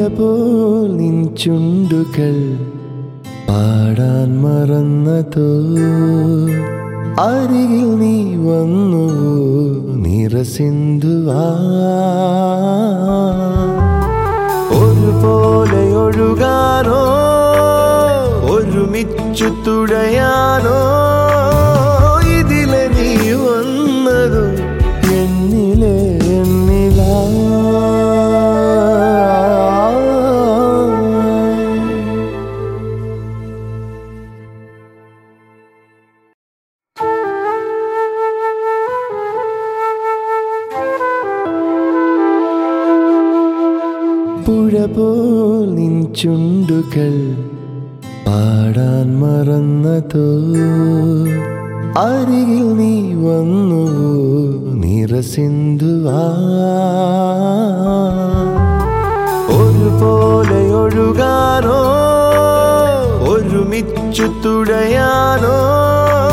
പോൽ നിൻ ചുണ്ടുകൾ പാടാൻ മറന്നതോ അരികിൽ നീ വന്നു നിറസിന്ധുവാ ഒരുപോലെ ഒഴുകാനോ ഒരുമിച്ചു തുഴയാനോ ഇതിലെ നീ വന്നതോ എന്നിലെ എന്നിലാ പുഴ പോൽ നിൻ ചുണ്ടുകൾ പാടാൻ മറന്നതോ അരികിൽ നീ വന്നു നിറസിന്ധുവാ ഒരുപോലെ ഒഴുകാനോ ഒരുമിച്ചു തുഴയാനോ